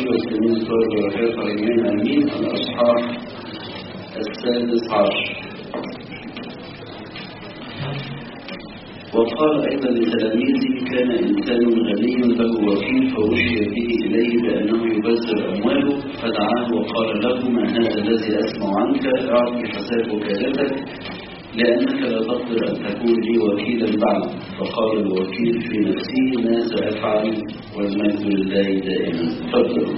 أيها السنين الطيب والخير فرجعين أمين الأصحاح السادس عشر وقال أيضا لتلاميذه كان إنسان غني له وكيل فوشي به إليه بأنه يبذر أمواله فدعاه وقال له ما هذا الذي أسمع عنك أعطي حساب وكالتك لأنك لا تقدر أن تكون لي وكيلا بعد فقال الوكيل في نفسه ماذا أفعل والمجد لله دائما تفضلوا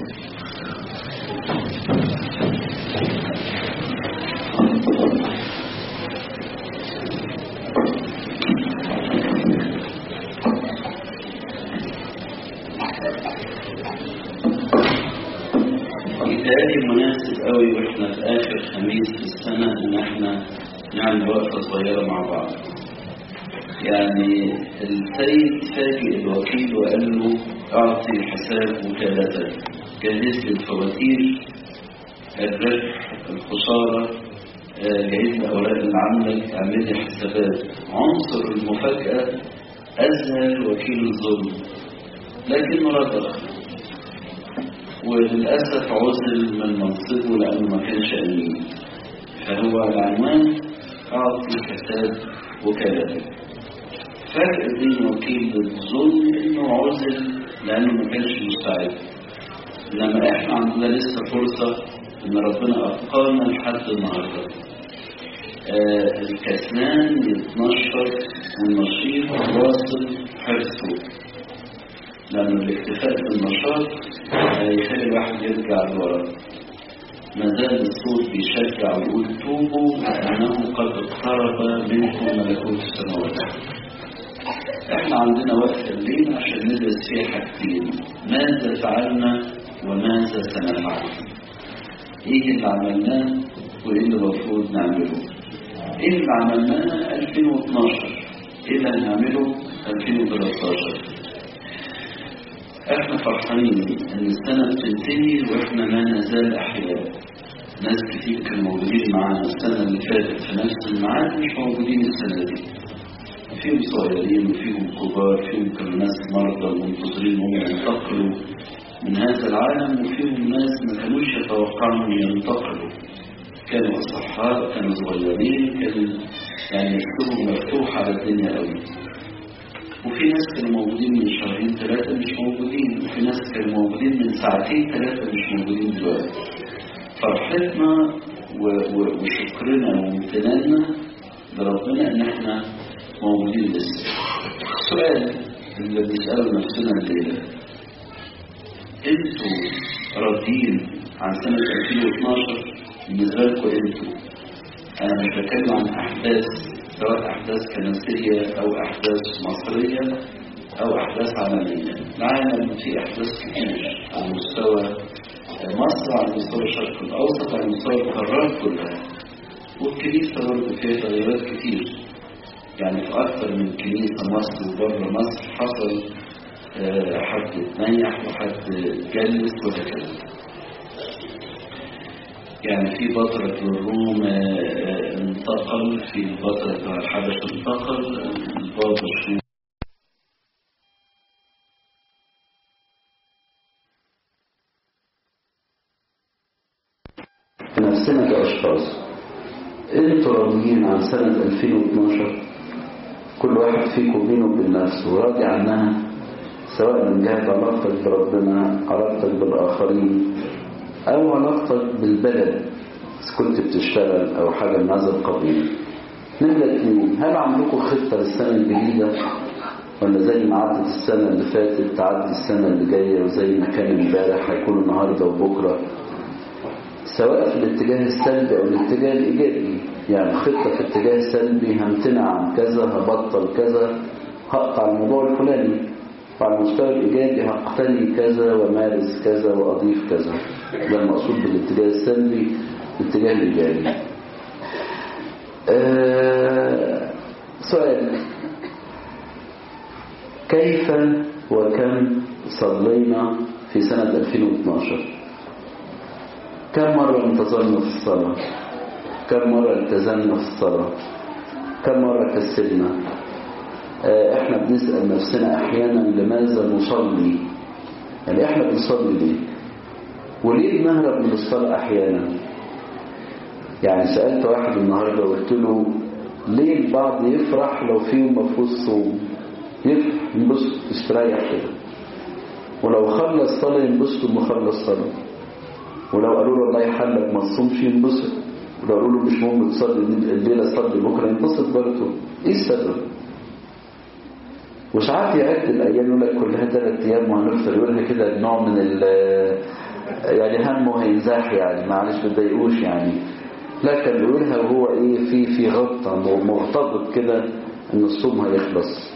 يتهيألي مناسب قوي واحنا في آخر خميس في السنة إن احنا نعمل وقفة صغيرة مع بعض. يعني السيد فاجئ الوكيل وقال له أعطي حساب وكالتك جهز لي الفواتير الربح الخسارة آه، جهز لي أوراق العمل اعمل لي حسابات عنصر المفاجأة أذهل وكيل الظلم لكنه رضخ وللأسف عزل من منصبه لأنه ما كانش أمين فهو العنوان أعطي حساب وكالتك فرق بين وكيل الظلم إنه عزل لأنه ما كانش مستعد إنما إحنا عندنا لسه فرصة إن ربنا أبقانا لحد النهاردة آه الكسلان يتنشر والنشيط واصل حرصه لأن الاكتفاء بالنشاط هيخلي الواحد يرجع لورا ما زال الصوت بيشجع ويقول توبوا لأنه قد اقترب منكم ملكوت السماوات احنا عندنا وقت الليل عشان ندرس فيها حاجتين ماذا فعلنا وماذا سنفعل ايه اللي عملناه وايه اللي المفروض نعمله ايه اللي عملناه 2012 ايه اللي هنعمله 2013 احنا فرحانين ان السنة بتنتهي واحنا ما نزال احياء ناس كتير كانوا موجودين معانا السنة اللي فاتت في نفس الميعاد مش موجودين السنة دي فيهم صغيرين وفيهم كبار فيهم كانوا ناس مرضى منتظرين هم ينتقلوا من هذا العالم وفيهم ناس ما كانوش يتوقعوا ان ينتقلوا كانوا اصحاء كانوا صغيرين كانوا يعني نفسهم مفتوح على الدنيا قوي وفي ناس كانوا موجودين من شهرين ثلاثة مش موجودين وفي ناس كانوا موجودين من ساعتين ثلاثة مش موجودين دلوقتي فرحتنا و- و- وشكرنا وامتناننا لربنا ان احنا موجودين لسه السؤال اللي بنسأله نفسنا الليلة انتوا راضيين عن سنة 2012 بالنسبة لكم انتوا انا مش بتكلم عن احداث سواء أحداث كنسية أو أحداث مصرية أو أحداث عالمية العالم فيه أحداث كتير على مستوى مصر على مستوى الشرق الأوسط على مستوى القارات كلها والكنيسة برضه فيها تغيرات كتير يعني في أكثر من كنيسة مصر وبره مصر حصل آه، حد اتنيح وحد جلس وهكذا يعني في بطرة الروم آه، انتقل في بطرة الحبش انتقل البابا شنو نفسنا كأشخاص انتوا راضيين عن سنة 2012 كل واحد فيكم بينه وبين نفسه راضي عنها سواء من جهة علاقتك بربنا علاقتك بالآخرين أو علاقتك بالبلد إذا كنت بتشتغل أو حاجة من هذا القبيل نبدأ اتنين هل عندكم خطة للسنة الجديدة ولا زي ما عدت السنة اللي فاتت تعدي السنة اللي جاية وزي ما كان امبارح هيكون النهاردة وبكرة سواء في الاتجاه السلبي أو الاتجاه الإيجابي يعني خطة في اتجاه سلبي همتنع عن كذا هبطل كذا هقطع الموضوع الفلاني وعلى المستوى الإيجابي هقتني كذا ومارس كذا وأضيف كذا ده المقصود بالاتجاه السلبي الاتجاه الإيجابي آه سؤال كيف وكم صلينا في سنة 2012 كم مرة انتظرنا في الصلاة كم مرة التزمنا في الصلاة كم مرة كسلنا آه، احنا بنسأل نفسنا احيانا لماذا نصلي يعني احنا بنصلي ليه وليه بنهرب من الصلاة أحيانا يعني سألت واحد النهاردة وقلت له ليه البعض يفرح لو في يوم مفروض صوم يفرح ينبسط يستريح كده ولو خلص صلاة ينبسط وما خلص صلاة ولو قالوا له الله يحلك ما تصومش ينبسط ولو قالوا له مش مهم تصلي الليلة صلي بكرة ينبسط برضه ايه السبب؟ وساعات يعد الايام يقول لك كلها ثلاث ايام وهنفطر يقولها كده نوع من ال يعني همه هينزاح يعني معلش ما تضايقوش يعني لا كان بيقولها وهو ايه في في غطة مرتبط كده ان الصوم هيخلص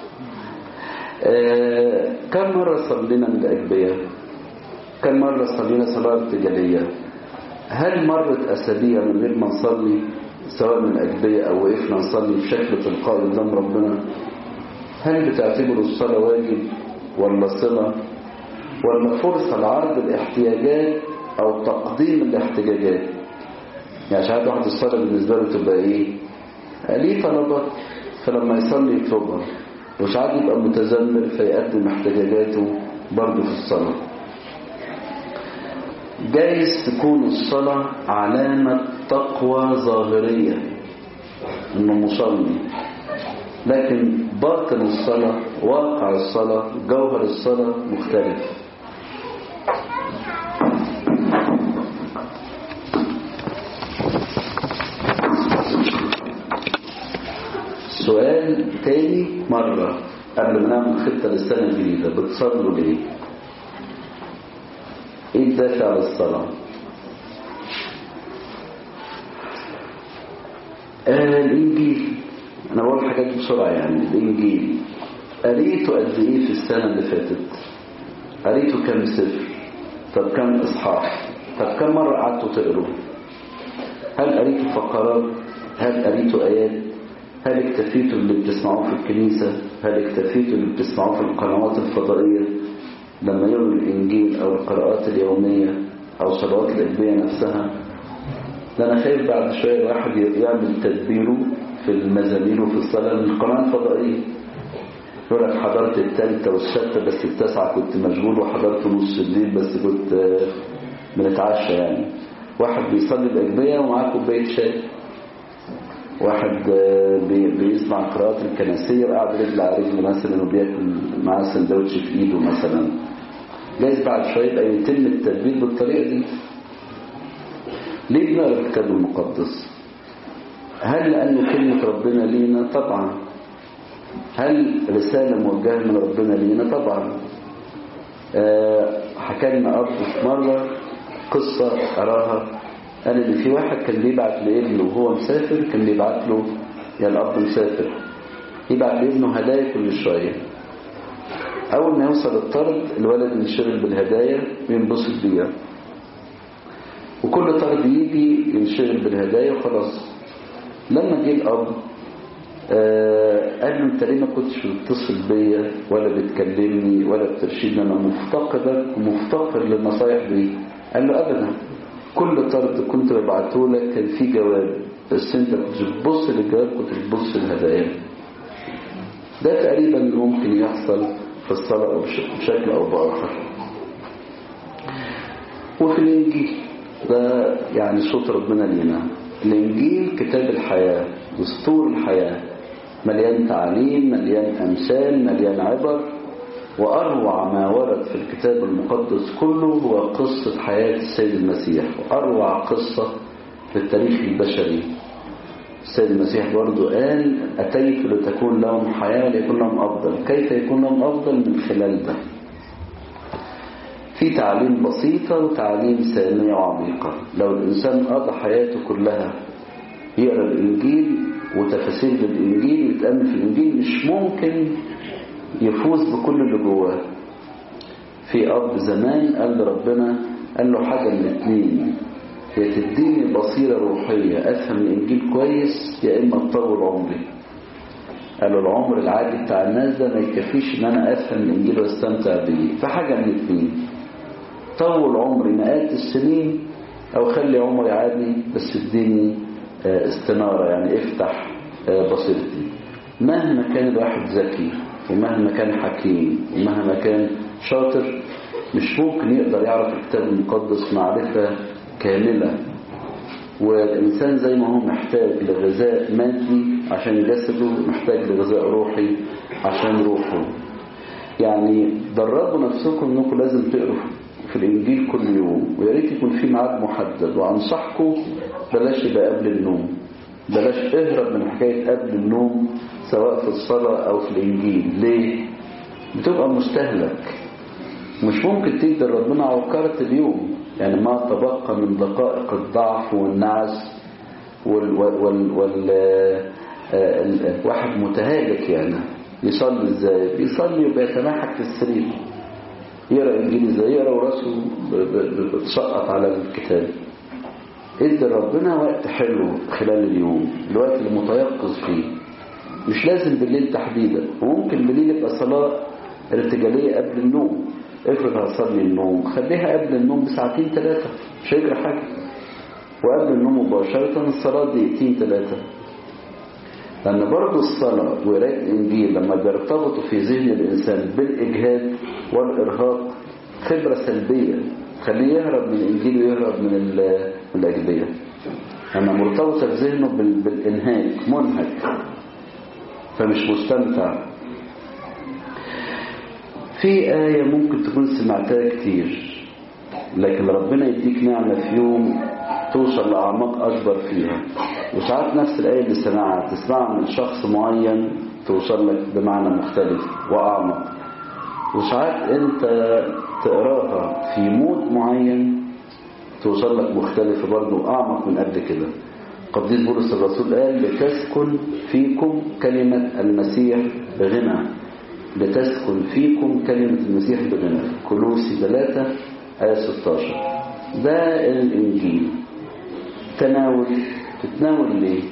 آه كم مرة صلينا من الأجبية كم مرة صلينا صلاة ارتجالية هل مرت أسابيع من غير ما نصلي سواء من الأجبية أو وقفنا نصلي بشكل تلقائي قدام ربنا هل بتعتبروا الصلاة واجب ولا صلة ولا فرصة لعرض الاحتياجات أو تقديم الاحتياجات يعني ساعات واحد الصلاة بالنسبة له تبقى إيه ليه طلبات فلما يصلي يطلبها وساعات يبقى متذمر فيقدم احتياجاته برضه في الصلاة جايز تكون الصلاة علامة تقوى ظاهرية انه مصلي لكن باطن الصلاة واقع الصلاة جوهر الصلاة مختلف سؤال تاني مرة قبل ما نعمل خطة للسنة الجديدة بتصلوا ليه؟ ايه الدافع للصلاة؟ آه الإنجيل أنا بقول حاجات بسرعة يعني الإنجيل قريته قد إيه في السنة اللي فاتت؟ قريته كم سفر؟ طب كم إصحاح؟ طب كم مرة قعدتوا تقروا؟ هل قريتوا فقرات؟ هل قريتوا آيات؟ هل اكتفيتوا اللي بتسمعوه في الكنيسة هل اكتفيتوا اللي بتسمعوه في القنوات الفضائية لما يقروا الإنجيل أو القراءات اليومية أو صلوات الأجبية نفسها ده أنا خايف بعد شوية الواحد يعمل تدبيره في المزامير وفي الصلاة من القناة الفضائية يقول لك حضرت التالتة والستة بس التاسعة كنت مشغول وحضرت نص الليل بس كنت بنتعشى يعني واحد بيصلي الأجبية ومعاه كوباية شاي واحد بيسمع القراءات الكنسية وقاعد رجل على رجل مثلا وبياكل معاه سندوتش في ايده مثلا جايز بعد شوية يبقى يتم التدبير بالطريقة دي ليه بنقرا الكتاب المقدس هل لأنه كلمة ربنا لينا طبعا هل رسالة موجهة من ربنا لينا طبعا أه حكى لنا أب في مرة قصة أراها قال ان في واحد كان بيبعت لابنه وهو مسافر كان بيبعت له يا الاب مسافر يبعت لابنه هدايا كل شويه اول ما يوصل الطرد الولد ينشغل بالهدايا وينبسط بيها وكل طرد يجي ينشغل بالهدايا وخلاص لما جه الاب آه قال له انت ليه ما كنتش بتتصل بيا ولا بتكلمني ولا بترشدني انا مفتقدك ومفتقر للنصايح دي قال له ابدا كل طرد كنت ببعته لك كان فيه جواب بس انت كنت بتبص للجواب كنت بتبص للهدايا ده تقريبا اللي ممكن يحصل في الصلاة أو بشكل أو بآخر وفي الإنجيل ده يعني صوت ربنا لينا الإنجيل كتاب الحياة دستور الحياة مليان تعليم مليان أمثال مليان عبر وأروع ما ورد في الكتاب المقدس كله هو قصة حياة السيد المسيح وأروع قصة في التاريخ البشري السيد المسيح برضو قال أتيت لتكون لهم حياة ليكون لهم أفضل كيف يكون لهم أفضل من خلال ده في تعليم بسيطة وتعليم سامية وعميقة لو الإنسان قضى حياته كلها يقرأ الإنجيل وتفاسير الإنجيل ويتأمل في الإنجيل مش ممكن يفوز بكل اللي جواه في أب زمان قال لربنا قال له حاجة من اتنين يا تديني بصيرة روحية أفهم الإنجيل كويس يا إما تطول عمري قال له العمر العادي بتاع الناس ده ما يكفيش إن أنا أفهم الإنجيل واستمتع بيه فحاجة من اتنين طول عمري مئات السنين أو خلي عمري عادي بس اديني استنارة يعني افتح بصيرتي مهما كان الواحد ذكي ومهما كان حكيم ومهما كان شاطر مش ممكن يقدر يعرف الكتاب المقدس معرفة كاملة والإنسان زي ما هو محتاج لغذاء مادي عشان جسده محتاج لغذاء روحي عشان روحه يعني دربوا نفسكم انكم لازم تقروا في الانجيل كل يوم ويا ريت يكون في ميعاد محدد وانصحكم بلاش يبقى قبل النوم بلاش اهرب من حكايه قبل النوم سواء في الصلاه او في الانجيل ليه بتبقى مستهلك مش ممكن تدي ربنا عوكرة اليوم يعني ما تبقى من دقائق الضعف والنعس وال وال وال واحد متهالك يعني يصلي ازاي بيصلي وبيتمحك في السرير يقرا انجيل ازاي يقرا وراسه بتسقط على الكتاب ادي ربنا وقت حلو خلال اليوم الوقت اللي متيقظ فيه مش لازم بالليل تحديدا وممكن بالليل يبقى صلاه ارتجاليه قبل النوم افرض هتصلي النوم خليها قبل النوم بساعتين ثلاثه مش هيجري حاجه وقبل النوم مباشره الصلاه دقيقتين ثلاثه لأن برضه الصلاة وقراءة الإنجيل لما بيرتبطوا في ذهن الإنسان بالإجهاد والإرهاق خبرة سلبية خليه يهرب من الإنجيل ويهرب من من الأجبية لما مرتبطة في ذهنه بالإنهاك منهك فمش مستمتع في آية ممكن تكون سمعتها كتير لكن ربنا يديك نعمة في يوم توصل لأعماق أكبر فيها وساعات نفس الآية اللي سمعها تسمعها من شخص معين توصل لك بمعنى مختلف وأعمق وساعات أنت تقراها في مود معين توصل لك مختلفة برضه أعمق من قبل كده قديس بولس الرسول قال لتسكن فيكم كلمة المسيح بغنى لتسكن فيكم كلمة المسيح بغنى كلوسي 3 آية 16 ده الإنجيل تناول تتناول ليه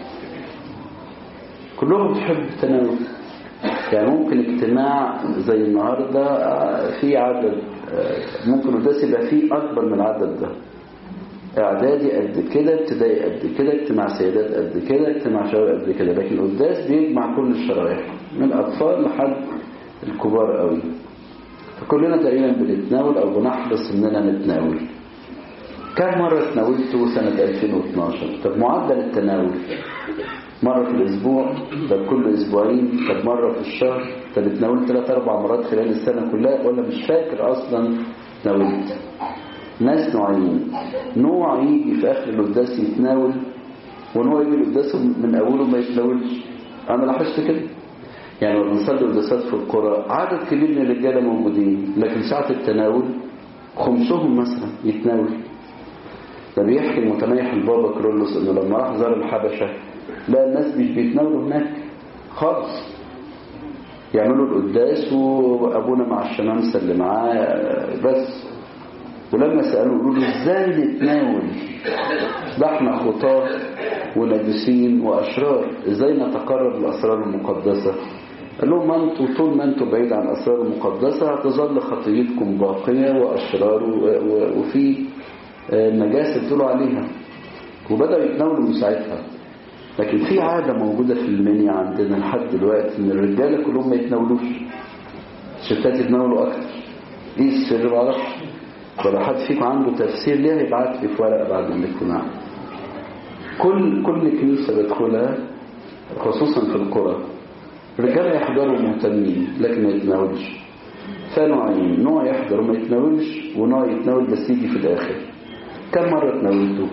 كلهم بتحب التناول يعني ممكن اجتماع زي النهاردة في عدد ممكن القداس يبقى فيه أكبر من العدد ده إعدادي قد كده ابتدائي قد كده اجتماع سيدات قد كده اجتماع شباب قد كده لكن القداس بيجمع كل الشرائح من الأطفال لحد الكبار قوي فكلنا تقريبا بنتناول أو بنحرص إننا نتناول كم مرة تناولته سنة 2012 طب معدل التناول مرة في الأسبوع طب كل أسبوعين طب مرة في الشهر طب اتناولت ثلاث أربع مرات خلال السنة كلها ولا مش فاكر أصلا تناولت ناس نوعين نوع يجي في آخر القداس يتناول ونوع يجي القداس من أوله ما يتناولش أنا لاحظت كده يعني لما بنصلي قداسات في القرى عدد كبير من الرجاله موجودين لكن ساعة التناول خمسهم مثلا يتناول ده بيحكي المتنيح البابا كرولوس انه لما راح زار الحبشة لا الناس مش بيتناولوا هناك خالص يعملوا القداس وابونا مع الشمامسة اللي معاه بس ولما سألوا يقولوا ازاي نتناول ده احنا خطاه ونجسين واشرار ازاي نتقرب للاسرار المقدسة قال لهم ما انتوا طول ما انتوا بعيد عن الاسرار المقدسة هتظل خطيتكم باقية واشرار وفي النجاسة بتقولوا عليها وبدأوا يتناولوا من ساعتها لكن في عادة موجودة في المنيا عندنا لحد دلوقتي ان الرجالة كلهم ما يتناولوش الستات يتناولوا اكتر ايه السر معرفش ولو حد فيكم عنده تفسير ليها يبعت لي في ورقة بعد الاجتماع كل كل كنيسة بدخلها خصوصا في القرى الرجاله يحضروا مهتمين لكن ما يتناولش فنوعين نوع يحضر وما يتناولش ونوع يتناول بس يجي في الاخر كم مرة تناولته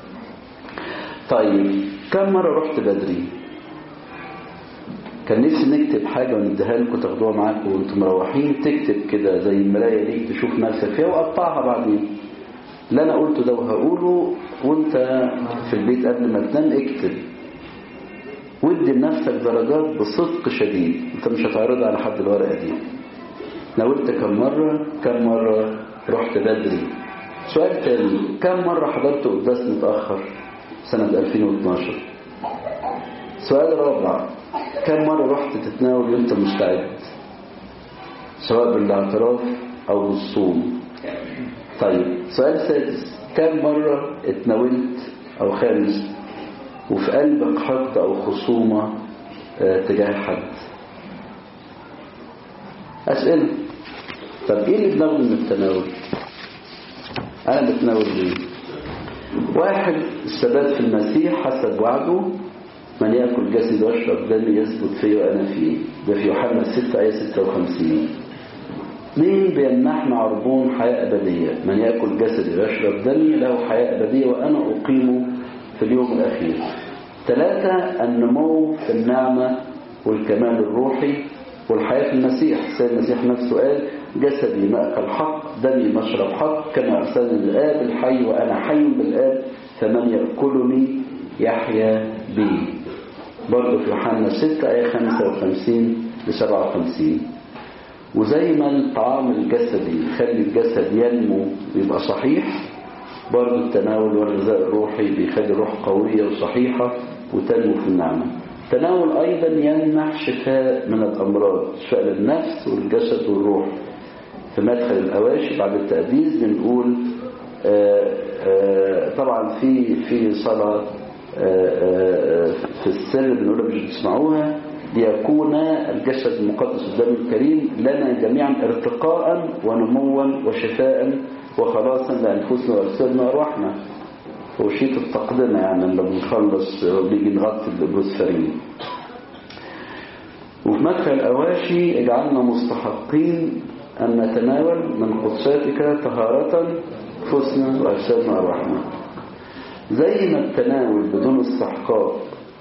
طيب كم مرة رحت بدري كان نفسي نكتب حاجة ونديها لكم تاخدوها معاكم وانتم مروحين تكتب كده زي المراية دي تشوف نفسك فيها وقطعها بعدين اللي انا قلته ده وهقوله وانت في البيت قبل ما تنام اكتب وادي لنفسك درجات بصدق شديد انت مش هتعرضها على حد الورقة دي ناولت كم مرة كم مرة رحت بدري سؤال تاني كم مرة حضرت قداس متأخر سنة 2012 سؤال رابع كم مرة رحت تتناول وانت مستعد سواء بالاعتراف او بالصوم طيب سؤال سادس كم مرة اتناولت او خامس وفي قلبك حقد او خصومة اه تجاه حد اسئلة طب ايه اللي بناخده من التناول انا بتناول ليه واحد الثبات في المسيح حسب وعده من يأكل جسد ويشرب دمي يثبت فيه وأنا فيه ده في يوحنا 6 آية 56 اثنين بيمنحنا عربون حياة أبدية من يأكل جسدي ويشرب دمي له حياة أبدية وأنا أقيمه في اليوم الأخير ثلاثة النمو في النعمة والكمال الروحي والحياة في المسيح سيد المسيح نفسه قال جسدي مأكل حق دمي مشرب حق كما أرسلني الآب الحي وأنا حي بالآب فمن يأكلني يحيا بي برضه في يوحنا 6 آية 55 ل 57 وزي ما الطعام الجسدي يخلي الجسد ينمو ويبقى صحيح برضه التناول والغذاء الروحي بيخلي الروح قوية وصحيحة وتنمو في النعمة التناول أيضا يمنح شفاء من الأمراض شفاء للنفس والجسد والروح في مدخل الأواشي بعد التقديس بنقول آآ آآ طبعا في في صلاة آآ في السر بنقولها مش بتسمعوها ليكون الجسد المقدس الدم الكريم لنا جميعا ارتقاء ونموا وشفاء وخلاصا لأنفسنا وأجسادنا وأرواحنا هو شيء التقدمة يعني لما بنخلص بيجي نغطي البروسفرين وفي مدخل الأواشي اجعلنا مستحقين أن نتناول من قدساتك طهارة نفوسنا وأجسادنا وأرواحنا زي ما التناول بدون استحقاق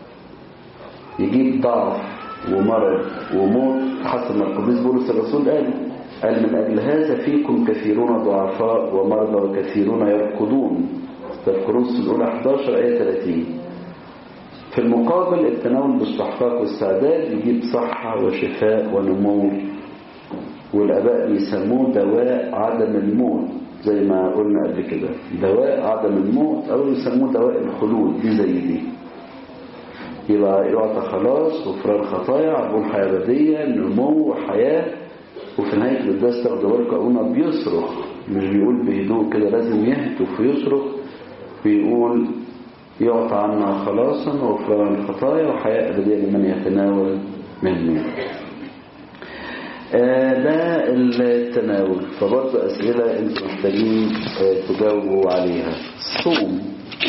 يجيب ضعف ومرض وموت حسب ما القديس بولس الرسول قال قال من أجل هذا فيكم كثيرون ضعفاء ومرضى وكثيرون يركضون ده في كورنثوس الأولى 11 آية 30 في المقابل التناول باستحقاق واستعداد يجيب صحة وشفاء ونمو والآباء بيسموه دواء عدم الموت زي ما قلنا قبل كده دواء عدم الموت أو يسموه دواء الخلود دي زي دي يبقى يعطى خلاص غفران خطايا عربون حياة أبدية نمو وحياة وفي نهاية القداس تاخدوا بالكم أبونا بيصرخ مش بيقول بهدوء كده لازم يهتف ويصرخ بيقول يعطى عنا خلاصا وغفران الخطايا وحياة أبدية لمن يتناول منه آه ده التناول فبرضه أسئلة أنتم محتاجين آه تجاوبوا عليها الصوم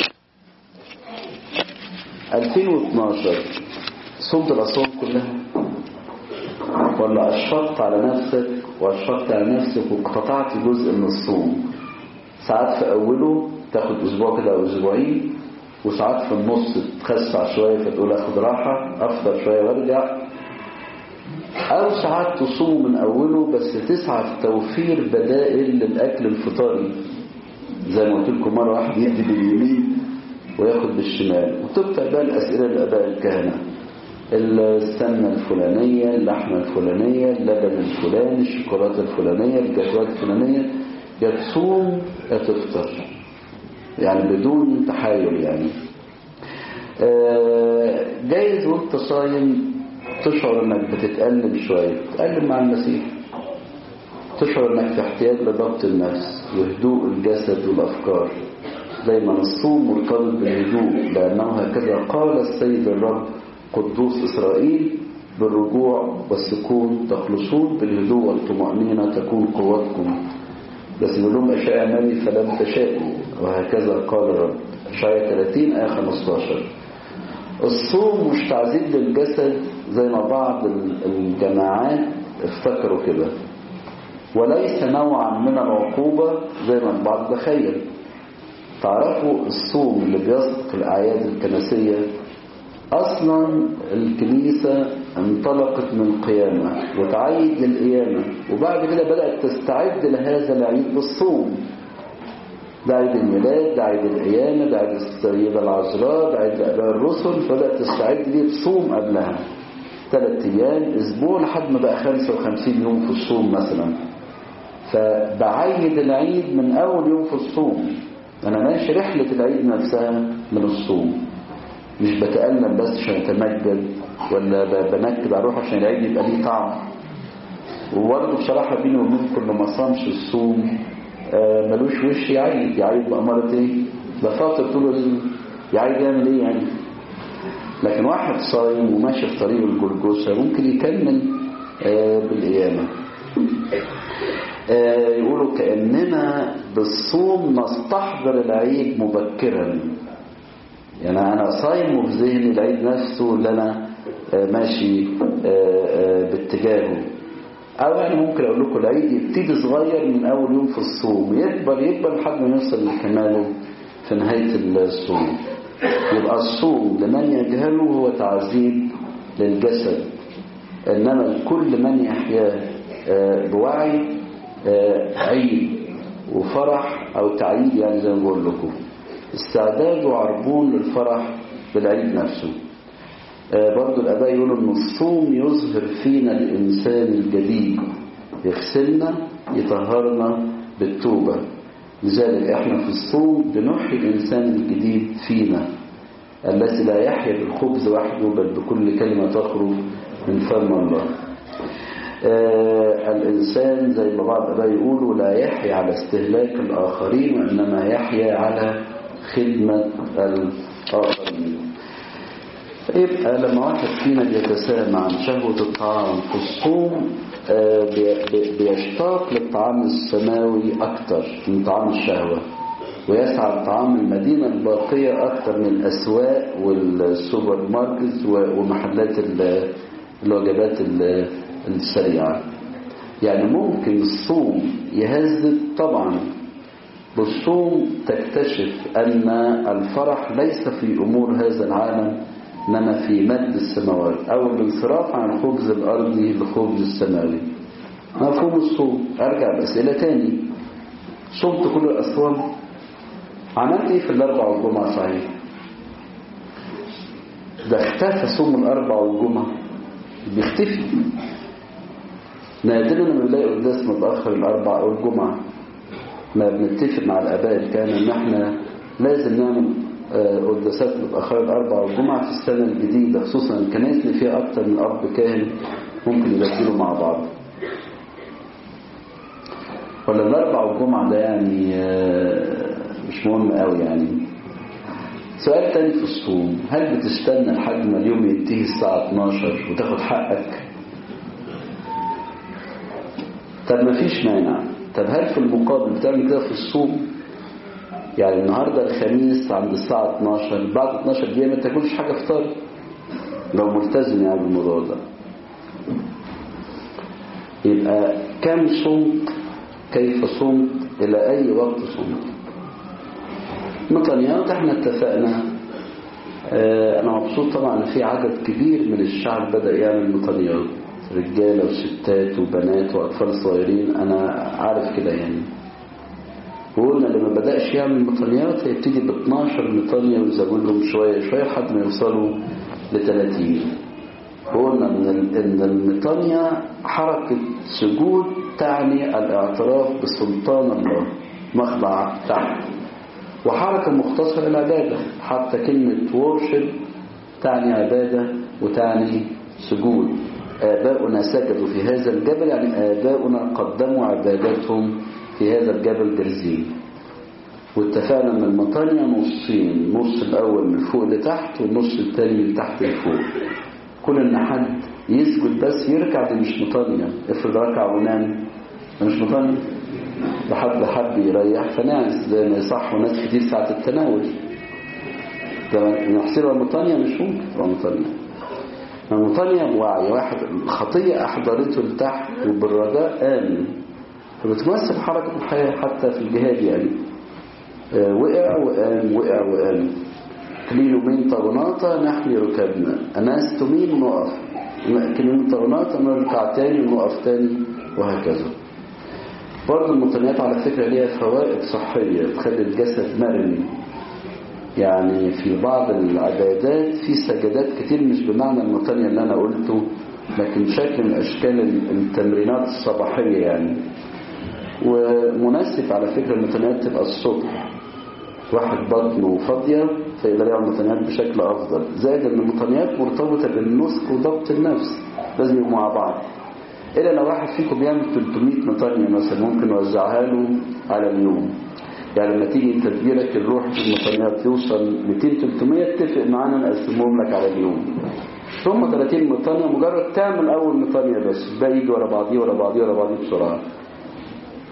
2012 صمت الأصوم كلها ولا أشفقت على نفسك وأشفقت على نفسك واقتطعت جزء من الصوم ساعات في أوله تاخد أسبوع كده أو أسبوعين وساعات في النص تخسع شوية فتقول أخد راحة أفطر شوية وارجع أو ساعات تصوم من أوله بس تسعى في توفير بدائل للأكل الفطاري زي ما قلت لكم مرة واحد يدي باليمين وياخد بالشمال وتكتب بقى الأسئلة للآباء الكهنة السمنة الفلانية اللحمة الفلانية اللبن الفلاني الشوكولاتة الفلانية الجاتوات الفلانية يا تصوم يا تفطر يعني بدون تحايل يعني جايز وانت صايم تشعر انك بتتألم شوية تتألم مع المسيح تشعر انك في احتياج لضبط النفس وهدوء الجسد والافكار دايما الصوم مرتبط بالهدوء لانه هكذا قال السيد الرب قدوس اسرائيل بالرجوع والسكون تخلصون بالهدوء والطمأنينة تكون قوتكم بس يقول لهم أشياء أمامي فلم تشاءوا وهكذا قال الرب أشعياء 30 آية 15 الصوم مش تعذيب للجسد زي ما بعض الجماعات افتكروا كده وليس نوعا من العقوبة زي ما البعض تخيل تعرفوا الصوم اللي بيسبق الأعياد الكنسية أصلا الكنيسة انطلقت من القيامة وتعيد للقيامة وبعد كده بدأت تستعد لهذا العيد بالصوم ده عيد الميلاد ده عيد القيامة ده عيد السيدة العذراء ده عيد أباء الرسل فبدأت تستعد ليه بصوم قبلها ثلاث أيام أسبوع لحد ما بقى 55 يوم في الصوم مثلا فبعيد العيد من أول يوم في الصوم أنا ماشي رحلة العيد نفسها من الصوم مش بتألم بس عشان أتمجد ولا بنكد على روح عشان العيد يبقى ليه طعم وبرضه بصراحة بيني وبينكم اللي ما صامش الصوم آه ملوش وش يعيد يعيد بأمارة ايه ده فاطر طول ال... يعيد يعمل ايه يعني لكن واحد صايم وماشي في طريق الجلجوسة ممكن يكمل آه بالقيامة آه، يقولوا كأننا بالصوم نستحضر العيد مبكرا يعني أنا صايم وفي ذهني العيد نفسه اللي أنا آه، ماشي آه، آه، باتجاهه أو يعني ممكن أقول لكم العيد يبتدي صغير من أول يوم في الصوم يكبر يكبر لحد ما يوصل لكماله في نهاية الصوم يبقى الصوم لمن يجهله هو تعذيب للجسد إنما لكل من يحياه آه، بوعي آه، عيد وفرح أو تعيد يعني زي ما بقول لكم استعداد وعربون للفرح بالعيد نفسه آه، برضو الآباء يقولوا إن الصوم يظهر فينا الإنسان الجديد يغسلنا يطهرنا بالتوبة لذلك احنا في الصوم بنحيي الإنسان الجديد فينا الذي لا يحيا بالخبز وحده بل بكل كلمة تخرج من فم الله آه الإنسان زي ما بعض الآباء يقولوا لا يحيا على استهلاك الآخرين وإنما يحيا على خدمة الآخرين يبقى لما واحد فينا بيتسامى عن شهوة الطعام في الصوم آه، بي- بي- بيشتاق للطعام السماوي أكتر من طعام الشهوة ويسعى لطعام المدينة الباقية أكتر من الأسواق والسوبر ماركت و- ومحلات ال- الوجبات ال- السريعة يعني ممكن الصوم يهذب طبعا بالصوم تكتشف أن الفرح ليس في أمور هذا العالم إنما في مد السماوات أو الانصراف عن الخبز الأرضي للخبز السماوي مفهوم الصوم أرجع الأسئلة تاني صمت كل الأصوام عملت إيه في الأربع والجمعة صحيح ده اختفى صوم الأربع والجمعة بيختفي نادرا لما بنلاقي قداس متأخر الأربع أو الجمعة ما بنتفق مع الآباء الكهنة إن إحنا لازم نعمل آه، قداسات متأخرة الأربع والجمعة في السنة الجديدة خصوصا الكنائس اللي فيها أكتر من أب كاهن ممكن يبدلوا مع بعض ولا الأربع والجمعة ده يعني آه، مش مهم قوي يعني سؤال تاني في الصوم هل بتستنى لحد ما اليوم ينتهي الساعة 12 وتاخد حقك طب ما فيش مانع طب هل في المقابل بتعمل كده في الصوم يعني النهاردة الخميس عند الساعة 12 بعد 12 دقيقة ما تاكلش حاجة فطار لو ملتزم يعني بالموضوع ده يبقى كم صمت كيف صمت إلى أي وقت صمت مطنيات احنا اتفقنا اه انا مبسوط طبعا ان في عدد كبير من الشعب بدأ يعمل مطنيات رجالة وستات وبنات وأطفال صغيرين أنا عارف كده يعني وقلنا اللي ما بدأش يعمل مطنيات هيبتدي ب 12 مطنية ويزودهم شوية شوية لحد ما يوصلوا ل 30 وقلنا إن ال- إن المطنية حركة سجود تعني الاعتراف بسلطان الله مخضع تحت وحركة مختصرة العبادة حتى كلمة worship تعني عبادة وتعني سجود آباؤنا سجدوا في هذا الجبل يعني آباؤنا قدموا عباداتهم في هذا الجبل جرزين واتفقنا ان المطانية نصين النص الاول من فوق لتحت والنص الثاني من تحت لفوق كل ان حد يسجد بس يركع دي مش مطانية افرض ركع ونام ده مش مطانية ده حد حب يريح فنعس زي ما يصحوا ناس كتير ساعة التناول ده نحسبها مطانية مش ممكن تبقى مطانية المطانية بوعي واحد الخطية أحضرته لتحت وبالرجاء آمن فبتمثل حركة الحياة حتى في الجهاد يعني آه، وقع وقام وقع وقام كليلو من طغناطة نحمي ركبنا أناس تمين نقف كليلو من طغناطة نركع تاني ونقف تاني وهكذا برضه المطنيات على فكرة ليها فوائد صحية تخلي الجسد مرن يعني في بعض العبادات في سجدات كتير مش بمعنى المطنية اللي أنا قلته لكن شكل من أشكال التمرينات الصباحية يعني ومناسب على فكرة المطنيات تبقى الصبح واحد بطنه فاضية فيقدر يعمل مطنيات بشكل أفضل زائد أن المطنيات مرتبطة بالنسك وضبط النفس لازم يبقوا مع بعض إلا لو واحد فيكم بيعمل 300 مطنية مثلا ممكن نوزعها له على اليوم يعني لما تيجي تدبيرك الروح في المطنيات يوصل 200 300 اتفق معانا نقسمهم لك على اليوم ثم 30 مطنية مجرد تعمل أول مطنية بس باقي يجي ورا بعضيه ورا بعضيه ورا بعضيه بسرعة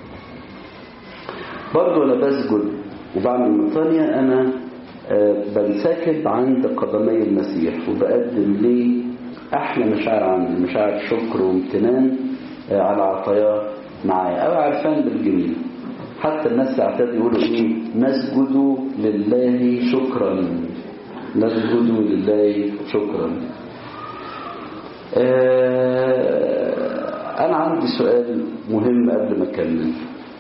برضه أنا بسجد وبعمل مطانية أنا آه، بنسكب عند قدمي المسيح وبقدم ليه أحلى مشاعر عندي مشاعر شكر وامتنان آه، على عطاياه معايا أو عرفان بالجميل حتى الناس اعتاد يقولوا إيه نسجد لله شكرا نسجد لله شكرا آه، أنا عندي سؤال مهم قبل ما أكمل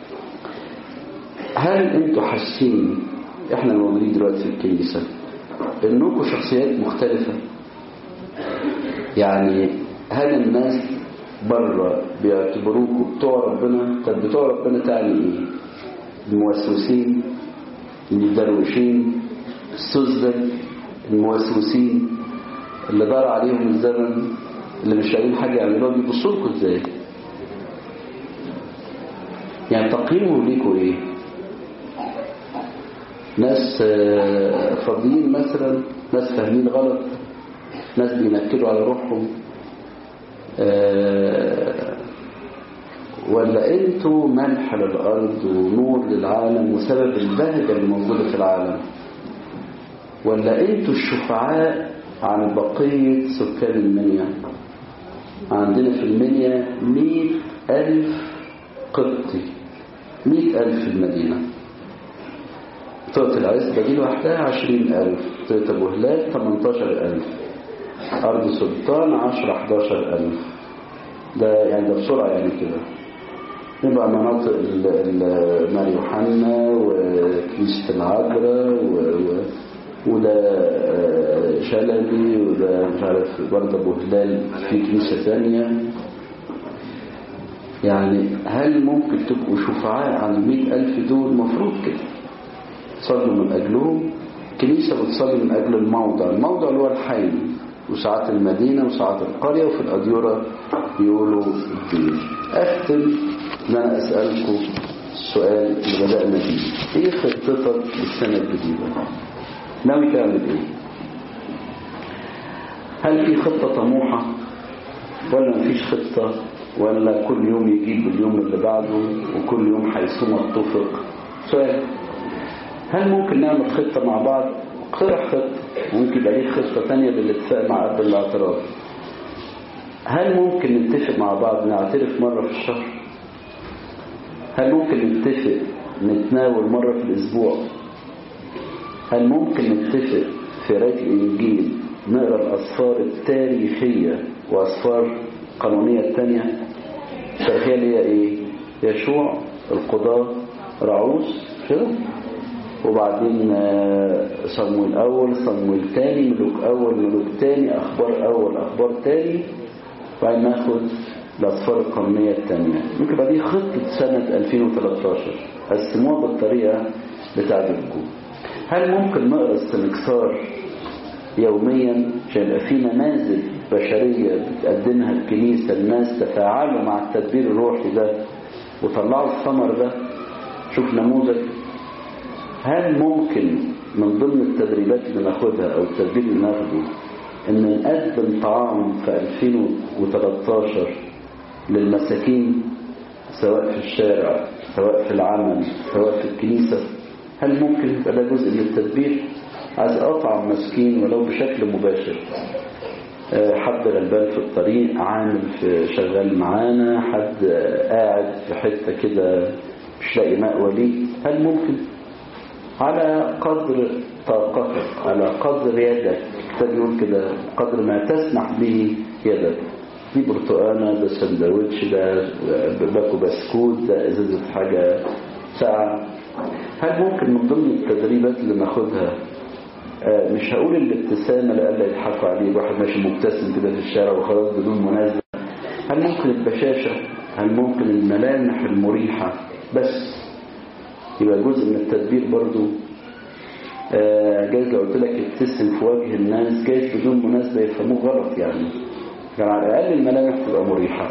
هل أنتوا حاسين إحنا الموجودين دلوقتي في الكنيسة إنكم شخصيات مختلفة يعني هل الناس بره بيعتبروكم بتوع ربنا طب بتوع ربنا تعني إيه الموسوسين المدروشين السذج الموسوسين اللي دار عليهم الزمن اللي مش لاقيين حاجه يعملوها بيبصوا لكم ازاي يعني تقييمهم ليكوا ايه ناس آه، فاضيين مثلا ناس فاهمين غلط ناس بينكدوا على روحهم آه، ولا انتوا ملح للارض ونور للعالم وسبب البهجه اللي موجوده في العالم ولا انتوا الشفعاء عن بقيه سكان المنيا عندنا في المنيا مئة ألف قبطي مئة ألف في المدينة توت العزبة دي لوحدها عشرين ألف توت أبو هلال تمنتاشر ألف أرض سلطان عشرة حداشر ألف ده يعني ده بسرعة يعني كده يبقى مناطق ال- ال- ماري يوحنا وكنيسة العذراء و- و- وده آه، شلبي وده مش عارف برضه أبو هلال في كنيسة ثانية يعني هل ممكن تبقوا شفعاء عن المئة ألف دول مفروض كده تصلوا من أجلهم كنيسة بتصلي من أجل الموضع الموضع اللي هو الحي وساعات المدينة وساعات القرية وفي الأديرة يقولوا الدين أختم إن أنا أسألكم السؤال اللي بدأنا بيه إيه خطتك للسنة الجديدة؟ ناوي تعمل إيه؟ هل في خطة طموحة ولا مفيش خطة ولا كل يوم يجيب اليوم اللي بعده وكل يوم حيثما اتفق سؤال هل ممكن نعمل خطة مع بعض اقترح خطة ممكن يبقى ليك خطة تانية بالاتفاق مع قبل الاعتراف هل ممكن نتفق مع بعض نعترف مرة في الشهر هل ممكن نتفق نتناول مرة في الأسبوع هل ممكن نتفق في قراءة الإنجيل نقرأ الأسفار التاريخية وأسفار قانونية التانية التاريخية اللي هي إيه؟ يشوع القضاة رعوس كده وبعدين آه، صمويل أول صمويل تاني ملوك أول ملوك تاني أخبار أول أخبار تاني وبعدين ناخد الأسفار القانونية التانية ممكن يبقى دي خطة سنة 2013 قسموها بالطريقة بتاعتكم هل ممكن نقرأ استنكسار يوميا عشان يبقى في نماذج بشرية بتقدمها الكنيسة الناس تفاعلوا مع التدبير الروحي ده وطلعوا الثمر ده شوف نموذج هل ممكن من ضمن التدريبات اللي ناخدها او التدريب اللي ناخده ان نقدم طعام في 2013 للمساكين سواء في الشارع سواء في العمل سواء في الكنيسة هل ممكن يبقى ده جزء من التدبير عايز اطعم مسكين ولو بشكل مباشر آه، حد غلبان في الطريق عامل في شغال معانا حد آه، قاعد في حتة كده مش لاقي مأوى ليه هل ممكن على قدر طاقتك على قدر يدك الكتاب يقول كده قدر ما تسمح به يدك دي برتقانة ده سندوتش ده باكو بسكوت ده ازازة حاجة ساعة هل ممكن من ضمن التدريبات اللي ناخدها آه، مش هقول الابتسامة لألا يضحكوا عليه واحد ماشي مبتسم كده في الشارع وخلاص بدون مناسبة هل ممكن البشاشة هل ممكن الملامح المريحة بس يبقى جزء من التدبير برضو آه، جايز لو قلت لك ابتسم في وجه الناس جايز بدون مناسبة يفهموه غلط يعني يعني على الأقل الملامح تبقى مريحة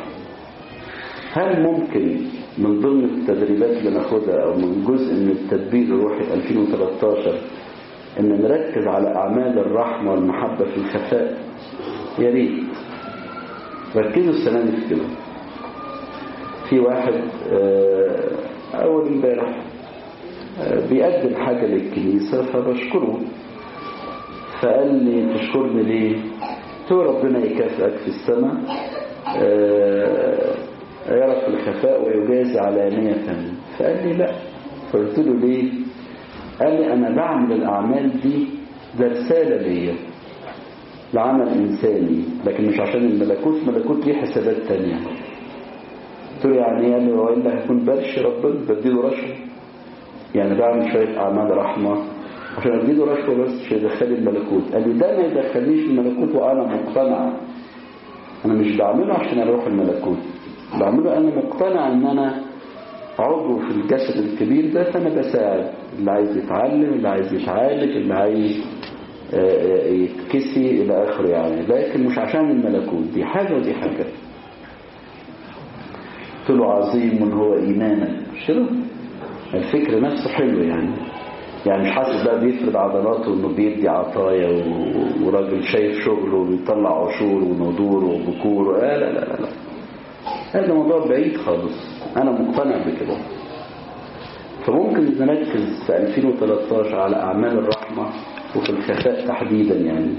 هل ممكن من ضمن التدريبات اللي ناخدها أو من جزء من التدبير الروحي 2013 ان نركز على اعمال الرحمه والمحبه في الخفاء يا ريت ركزوا السنه دي في كده في واحد آه، اول امبارح آه، بيقدم حاجة للكنيسة فبشكره فقال لي تشكرني ليه قلت له ربنا يكافئك في السماء آه، يرى في الخفاء ويجازي علانية فقال لي لا فقلت له ليه قال لي أنا بعمل الأعمال دي ده رسالة ليا لعمل إنساني لكن مش عشان الملكوت ملكوت ليه حسابات تانية قلت له يعني ايه قال لي وإلا هيكون برش ربنا بديله رشوة يعني بعمل شوية أعمال رحمة عشان اديله رشوة بس مش هيدخلي الملكوت قال لي ده ما يدخلنيش الملكوت وأنا مقتنع أنا مش بعمله عشان أروح الملكوت بعمله أنا مقتنع إن أنا عضو في الجسد الكبير ده فأنا بساعد اللي عايز يتعلم اللي عايز يتعالج اللي عايز آه، آه، يتكسي إلى آخره يعني لكن مش عشان الملكوت دي حاجة ودي حاجة قلت له عظيم هو إيمانك مش كده؟ الفكر نفسه حلو يعني يعني مش حاسس بقى بيفرد عضلاته انه بيدي عطايا و- وراجل شايف شغله وبيطلع عشور ونضور وبكور لا لا لا لا, لا. هذا موضوع بعيد خالص انا مقتنع بكده فممكن نركز في 2013 على اعمال الرحمه وفي الخفاء تحديدا يعني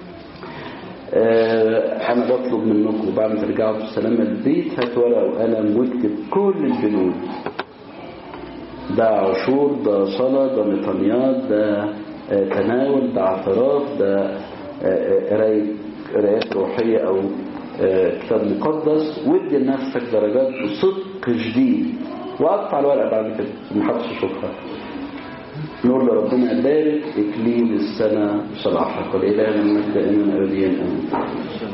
آه، انا بطلب منكم بعد ما ترجعوا بالسلامه البيت هات ورقه وقلم واكتب كل البنود ده عشور ده صلاة ده مطنيات ده آه، تناول ده اعتراف ده آه، آه، قراية قرايات روحية أو آه، كتاب مقدس وادي لنفسك درجات بصدق شديد وقطع الورقة بعد كده محدش يشوفها نقول لربنا بارك إكليل السنة صلاحك والإله من المجد إننا أبديا أمين